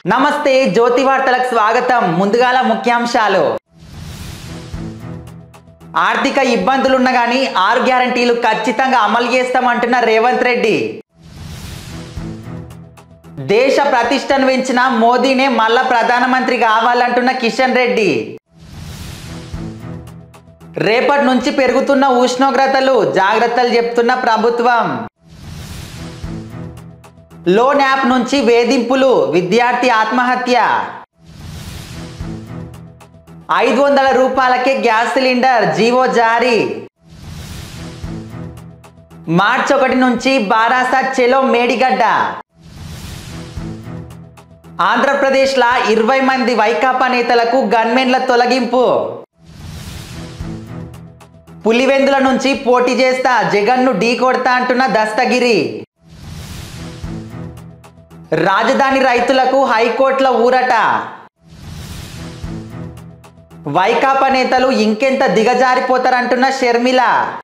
నమస్తే జ్యోతి వార్తలకు స్వాగతం ముందుగాల ముఖ్యాంశాలు ఆర్థిక ఇబ్బందులున్న గాని ఆరు గ్యారంటీలు ఖచ్చితంగా అమలు చేస్తామంటున్న రేవంత్ రెడ్డి దేశ ప్రతిష్టను పెంచిన మోదీనే మళ్ళా ప్రధానమంత్రి కావాలంటున్న కిషన్ రెడ్డి రేపటి నుంచి పెరుగుతున్న ఉష్ణోగ్రతలు జాగ్రత్తలు చెప్తున్న ప్రభుత్వం లోన్ యాప్ నుంచి వేధింపులు విద్యార్థి ఆత్మహత్య ఐదు వందల రూపాయలకే గ్యాస్ సిలిండర్ జీవో జారీ మార్చి ఒకటి నుంచి బారాసా చెలో మేడిగడ్డ ఆంధ్రప్రదేశ్లా ఇరవై మంది వైకాపా నేతలకు గన్మెన్ల తొలగింపు పులివెందుల నుంచి పోటీ చేస్తా జగన్ను ఢీ కొడతా అంటున్న దస్తగిరి రాజధాని రైతులకు హైకోర్టుల ఊరట వైకాపా నేతలు ఇంకెంత దిగజారిపోతారంటున్న షర్మిల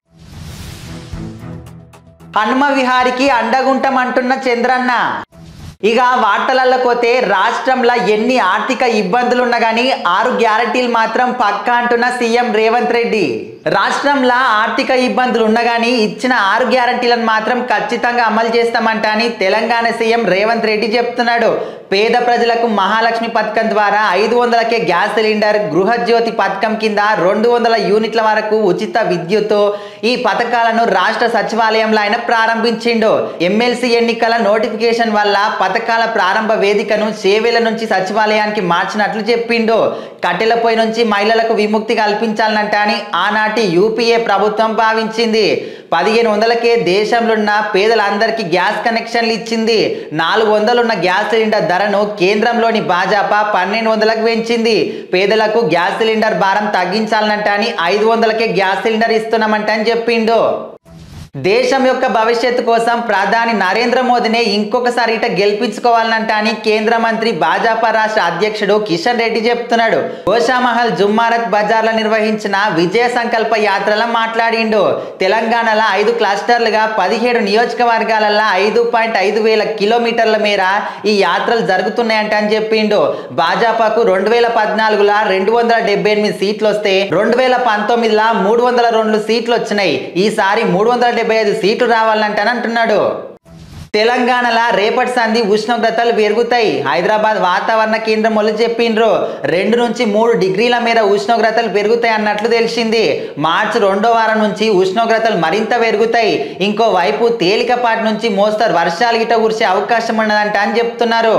హనుమ విహారికి అండగుంటమంటున్న చంద్రన్న ఇక వార్తలలో పోతే రాష్ట్రంలో ఎన్ని ఆర్థిక ఇబ్బందులున్నా కానీ ఆరు గ్యారంటీలు మాత్రం పక్కా అంటున్న సీఎం రేవంత్ రెడ్డి రాష్ట్రంలో ఆర్థిక ఇబ్బందులు ఉన్నా కానీ ఇచ్చిన ఆరు గ్యారంటీలను మాత్రం ఖచ్చితంగా అమలు చేస్తామంట అని తెలంగాణ సీఎం రేవంత్ రెడ్డి చెప్తున్నాడు పేద ప్రజలకు మహాలక్ష్మి పథకం ద్వారా ఐదు వందలకే గ్యాస్ సిలిండర్ గృహజ్యోతి పథకం కింద రెండు వందల యూనిట్ల వరకు ఉచిత విద్యుత్ ఈ పథకాలను రాష్ట్ర సచివాలయంలో ఆయన ప్రారంభించిండు ఎమ్మెల్సీ ఎన్నికల నోటిఫికేషన్ వల్ల పథకాల ప్రారంభ వేదికను చేవేల నుంచి సచివాలయానికి మార్చినట్లు చెప్పిండు కట్టెలపై నుంచి మహిళలకు విముక్తి కల్పించాలంట అని ఆనాటి యూపీఏ ప్రభుత్వం భావించింది పదిహేను వందలకే దేశంలో ఉన్న పేదలందరికీ గ్యాస్ కనెక్షన్లు ఇచ్చింది నాలుగు వందలున్న గ్యాస్ సిలిండర్ ధరను కేంద్రంలోని భాజపా పన్నెండు వందలకు పెంచింది పేదలకు గ్యాస్ సిలిండర్ భారం తగ్గించాలనంట అని ఐదు వందలకే గ్యాస్ సిలిండర్ ఇస్తున్నామంట అని చెప్పిండు దేశం యొక్క భవిష్యత్తు కోసం ప్రధాని నరేంద్ర మోదీనే ఇంకొకసారి ఇట గెలిపించుకోవాలంట అని కేంద్ర మంత్రి భాజపా రాష్ట్ర అధ్యక్షుడు కిషన్ రెడ్డి చెప్తున్నాడు గోషామహల్ జుమ్మారత్ బజార్లో నిర్వహించిన విజయ సంకల్ప యాత్రలో మాట్లాడిండు తెలంగాణలో ఐదు క్లస్టర్లుగా పదిహేడు నియోజకవర్గాలలో ఐదు పాయింట్ ఐదు వేల కిలోమీటర్ల మేర ఈ యాత్రలు జరుగుతున్నాయంట అని చెప్పిండు భాజపాకు రెండు వేల పద్నాలుగులా రెండు వందల డెబ్బై ఎనిమిది సీట్లు వస్తే రెండు వేల పంతొమ్మిదిలా మూడు వందల రెండు సీట్లు వచ్చినాయి ఈసారి మూడు వందల డెబ్బై ఐదు సీట్లు రావాలంటని అంటున్నాడు తెలంగాణలో రేపటి సంధి ఉష్ణోగ్రతలు పెరుగుతాయి హైదరాబాద్ వాతావరణ కేంద్రం వాళ్ళు చెప్పిండ్రు రెండు నుంచి మూడు డిగ్రీల మేర ఉష్ణోగ్రతలు పెరుగుతాయి అన్నట్లు తెలిసింది మార్చి రెండో వారం నుంచి ఉష్ణోగ్రతలు మరింత పెరుగుతాయి ఇంకో వైపు తేలికపాటి నుంచి మోస్తరు వర్షాలు గిట కురిసే అవకాశం ఉన్నదంట అని చెప్తున్నారు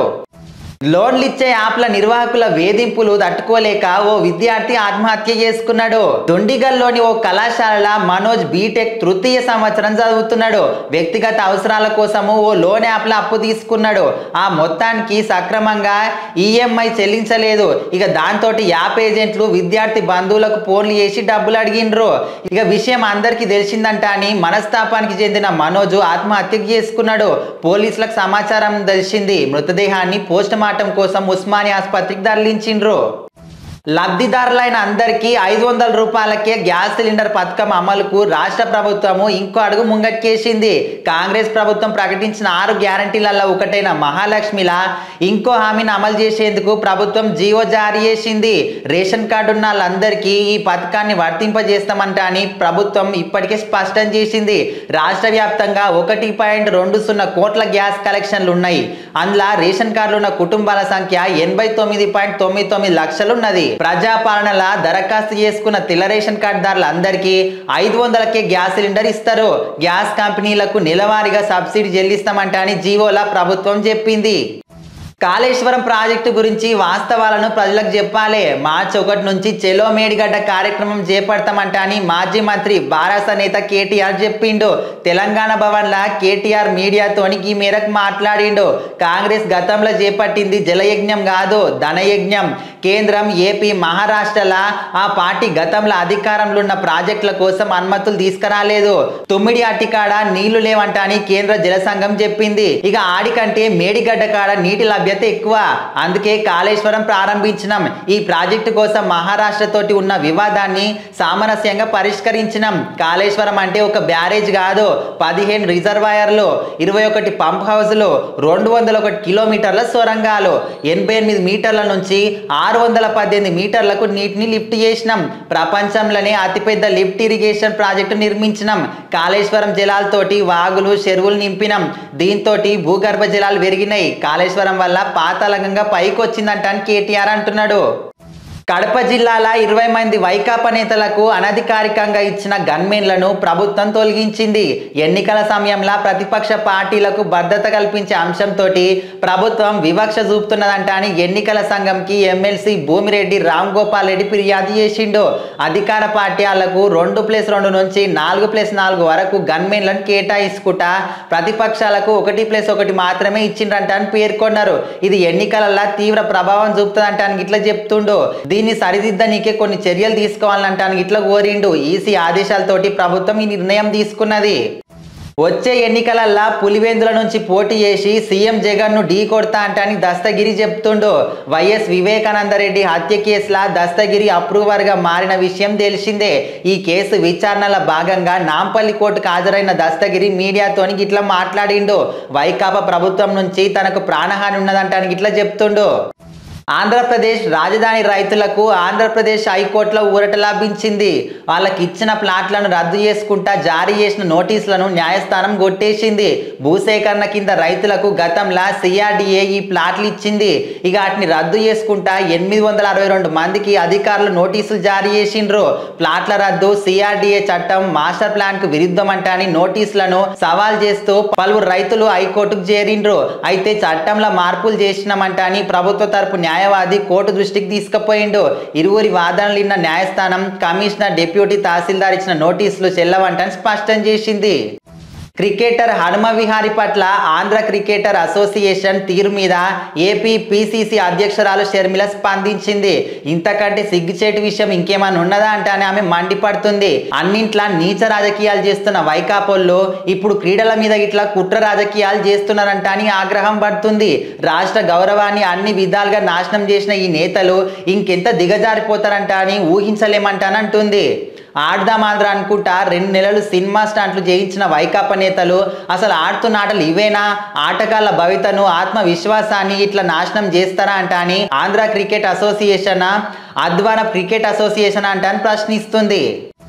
లోన్లు ఇచ్చే యాప్ల నిర్వాహకుల వేధింపులు తట్టుకోలేక ఓ విద్యార్థి ఆత్మహత్య చేసుకున్నాడు దొండిగల్లోని ఓ కళాశాల మనోజ్ బీటెక్ తృతీయ సంవత్సరం చదువుతున్నాడు వ్యక్తిగత అవసరాల కోసము ఓ లోన్ యాప్ల అప్పు తీసుకున్నాడు ఆ మొత్తానికి సక్రమంగా ఈఎంఐ చెల్లించలేదు ఇక దాంతో యాప్ ఏజెంట్లు విద్యార్థి బంధువులకు ఫోన్లు చేసి డబ్బులు అడిగిండ్రు ఇక విషయం అందరికీ తెలిసిందంట అని మనస్తాపానికి చెందిన మనోజు ఆత్మహత్యకు చేసుకున్నాడు పోలీసులకు సమాచారం తెలిసింది మృతదేహాన్ని పోస్ట్ మార్టం కోసం ఉస్మానియా ఆసుపత్రికి తరలించిండ్రు లబ్ధిదారులైన అందరికీ ఐదు వందల రూపాయలకే గ్యాస్ సిలిండర్ పథకం అమలుకు రాష్ట్ర ప్రభుత్వము ఇంకో అడుగు ముంగట్కేసింది కాంగ్రెస్ ప్రభుత్వం ప్రకటించిన ఆరు గ్యారంటీలలో ఒకటైన మహాలక్ష్మిలా ఇంకో హామీని అమలు చేసేందుకు ప్రభుత్వం జీవో జారీ చేసింది రేషన్ కార్డు ఉన్న వాళ్ళందరికీ ఈ పథకాన్ని వర్తింపజేస్తామంట అని ప్రభుత్వం ఇప్పటికే స్పష్టం చేసింది రాష్ట్ర వ్యాప్తంగా ఒకటి పాయింట్ రెండు సున్నా కోట్ల గ్యాస్ కలెక్షన్లు ఉన్నాయి అందులో రేషన్ కార్డులు ఉన్న కుటుంబాల సంఖ్య ఎనభై తొమ్మిది పాయింట్ తొమ్మిది తొమ్మిది లక్షలు ఉన్నది ప్రజాపాలనల దరఖాస్తు చేసుకున్న తెల్ల రేషన్ కార్డుదారులందరికీ ఐదు వందలకే గ్యాస్ సిలిండర్ ఇస్తారు గ్యాస్ కంపెనీలకు నెలవారీగా సబ్సిడీ చెల్లిస్తామంట అని జీవోలా ప్రభుత్వం చెప్పింది కాళేశ్వరం ప్రాజెక్టు గురించి వాస్తవాలను ప్రజలకు చెప్పాలి మార్చి ఒకటి నుంచి చెలో మేడిగడ్డ కార్యక్రమం చేపడతామంట అని మాజీ మంత్రి బారాస నేత కేటీఆర్ చెప్పిండు తెలంగాణ భవన్లా కేటీఆర్ మీడియాతోని ఈ మేరకు మాట్లాడిండు కాంగ్రెస్ గతంలో చేపట్టింది జలయజ్ఞం కాదు ధనయజ్ఞం కేంద్రం ఏపీ మహారాష్ట్రల ఆ పార్టీ గతంలో అధికారంలో ఉన్న ప్రాజెక్టుల కోసం అనుమతులు తీసుకురాలేదు తొమ్మిది అట్టికాడ నీళ్లు లేవంట అని కేంద్ర జల సంఘం చెప్పింది ఇక ఆడికంటే మేడిగడ్డ కాడ నీటి లభ్యత ప్రాధాన్యత ఎక్కువ అందుకే కాళేశ్వరం ప్రారంభించినాం ఈ ప్రాజెక్టు కోసం మహారాష్ట్ర తోటి ఉన్న వివాదాన్ని సామరస్యంగా పరిష్కరించినాం కాళేశ్వరం అంటే ఒక బ్యారేజ్ కాదు పదిహేను రిజర్వాయర్లు ఇరవై ఒకటి పంప్ హౌస్లు రెండు వందల ఒకటి కిలోమీటర్ల సొరంగాలు ఎనభై ఎనిమిది మీటర్ల నుంచి ఆరు వందల పద్దెనిమిది మీటర్లకు నీటిని లిఫ్ట్ చేసినాం ప్రపంచంలోనే అతిపెద్ద లిఫ్ట్ ఇరిగేషన్ ప్రాజెక్టు నిర్మించినాం కాళేశ్వరం జలాలతోటి వాగులు చెరువులు నింపినాం దీంతో భూగర్భ జలాలు పెరిగినాయి కాళేశ్వరం వల్ల పాతాళంగా పైకి వచ్చిందంట అని కేటీఆర్ అంటున్నాడు కడప జిల్లాల ఇరవై మంది వైకాపా నేతలకు అనధికారికంగా ఇచ్చిన గన్మెన్లను ప్రభుత్వం తొలగించింది ఎన్నికల సమయంలో ప్రతిపక్ష పార్టీలకు భద్రత కల్పించే అంశంతో ప్రభుత్వం వివక్ష చూపుతున్నదంట అని ఎన్నికల సంఘంకి ఎమ్మెల్సీ భూమిరెడ్డి రామ్ గోపాల్ రెడ్డి ఫిర్యాదు చేసిండు అధికార పార్టీ వాళ్లకు రెండు ప్లస్ రెండు నుంచి నాలుగు ప్లస్ నాలుగు వరకు గన్మెన్లను కేటాయించుకుంటా ప్రతిపక్షాలకు ఒకటి ప్లస్ ఒకటి మాత్రమే ఇచ్చిండ్రంట అని పేర్కొన్నారు ఇది ఎన్నికలలో తీవ్ర ప్రభావం చూపుతుందంటానికి ఇట్లా చెప్తుండు దీన్ని సరిదిద్దనీకే కొన్ని చర్యలు తీసుకోవాలంటానికి ఇట్లా కోరిండు ఈసీ ఆదేశాలతోటి ప్రభుత్వం ఈ నిర్ణయం తీసుకున్నది వచ్చే ఎన్నికలల్లా పులివెందుల నుంచి పోటీ చేసి సీఎం జగన్ ను ఢీ కొడతా అంటాని దస్తగిరి చెప్తుండు వైఎస్ వివేకానందరెడ్డి హత్య కేసులా దస్తగిరి అప్రూవర్ గా మారిన విషయం తెలిసిందే ఈ కేసు విచారణల భాగంగా నాంపల్లి కోర్టుకు హాజరైన దస్తగిరి మీడియాతోని ఇట్లా మాట్లాడిండు వైకాపా ప్రభుత్వం నుంచి తనకు ప్రాణహాని ఉన్నదంటానికి ఇట్లా చెప్తుండు ఆంధ్రప్రదేశ్ రాజధాని రైతులకు ఆంధ్రప్రదేశ్ హైకోర్టులో ఊరట లభించింది వాళ్ళకి ఇచ్చిన ప్లాట్లను రద్దు చేసుకుంటా జారీ చేసిన నోటీసులను న్యాయస్థానం కొట్టేసింది భూసేకరణ కింద రైతులకు గతంలో సిఆర్డిఏ ఈ ప్లాట్లు ఇచ్చింది ఇక వాటిని రద్దు చేసుకుంటా ఎనిమిది వందల అరవై రెండు మందికి అధికారులు నోటీసులు జారీ చేసిండ్రు ప్లాట్ల రద్దు సిఆర్డిఏ చట్టం మాస్టర్ ప్లాన్ కు విరుద్ధమంట అని నోటీసులను సవాల్ చేస్తూ పలువురు రైతులు హైకోర్టుకు చేరిండ్రు అయితే చట్టంలో మార్పులు చేసినామంట అని ప్రభుత్వ తరపు న్యాయవాది కోర్టు దృష్టికి తీసుకుపోయిండు ఇరువురి వాదనలు విన్న న్యాయస్థానం కమిషనర్ డిప్యూటీ తహసీల్దార్ ఇచ్చిన నోటీసులు చెల్లవంటని స్పష్టం చేసింది క్రికెటర్ హనుమ విహారి పట్ల ఆంధ్ర క్రికెటర్ అసోసియేషన్ తీరు మీద ఏపీ పిసిసి అధ్యక్షురాలు షర్మిల స్పందించింది ఇంతకంటే సిగ్గుచేటు విషయం ఇంకేమైనా ఉన్నదా అంటే అని ఆమె మండిపడుతుంది అన్నింట్లా నీచ రాజకీయాలు చేస్తున్న వైకాపోళ్ళు ఇప్పుడు క్రీడల మీద ఇట్లా కుట్ర రాజకీయాలు చేస్తున్నారంట అని ఆగ్రహం పడుతుంది రాష్ట్ర గౌరవాన్ని అన్ని విధాలుగా నాశనం చేసిన ఈ నేతలు ఇంకెంత దిగజారిపోతారంట అని ఊహించలేమంటానంటుంది ఆడదాం ఆంధ్ర అనుకుంటా రెండు నెలలు సినిమా స్టాంట్లు చేయించిన వైకాపా నేతలు అసలు ఆడుతున్న ఆటలు ఇవేనా ఆటగాళ్ల భవితను ఆత్మవిశ్వాసాన్ని ఇట్లా నాశనం చేస్తారా అంట అని ఆంధ్ర క్రికెట్ అసోసియేషన్ అద్వాన క్రికెట్ అసోసియేషన్ అంట అని ప్రశ్నిస్తుంది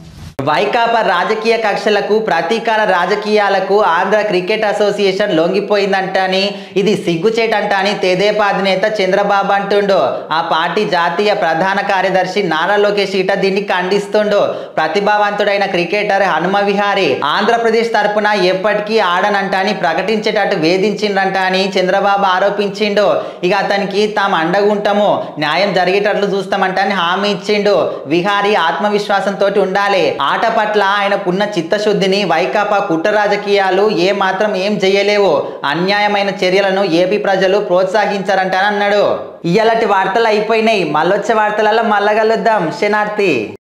వైకాపా రాజకీయ కక్షలకు ప్రతీకార రాజకీయాలకు ఆంధ్ర క్రికెట్ అసోసియేషన్ లొంగిపోయిందంటని ఇది సిగ్గుచేటంట అని తెదేపా అధినేత చంద్రబాబు అంటుండు ఆ పార్టీ జాతీయ ప్రధాన కార్యదర్శి నారా లోకేష్ ఇట దీన్ని ఖండిస్తుండు ప్రతిభావంతుడైన క్రికెటర్ హనుమ విహారీ ఆంధ్రప్రదేశ్ తరపున ఎప్పటికీ ఆడనంట అని ప్రకటించేటట్టు వేధించిండ్రంట అని చంద్రబాబు ఆరోపించిండు ఇక అతనికి తాము అండగుంటాము న్యాయం జరిగేటట్లు చూస్తామంట అని హామీ ఇచ్చిండు విహారీ ఆత్మవిశ్వాసంతో ఉండాలి ఆట పట్ల ఆయనకున్న చిత్తశుద్ధిని వైకాపా కుట్ర రాజకీయాలు ఏ మాత్రం ఏం చేయలేవు అన్యాయమైన చర్యలను ఏపీ ప్రజలు ప్రోత్సహించారంట అని అన్నాడు ఇలాంటి వార్తలు అయిపోయినాయి మళ్ళొచ్చే వార్తలలో మళ్ళా కలుద్దాం శనార్థి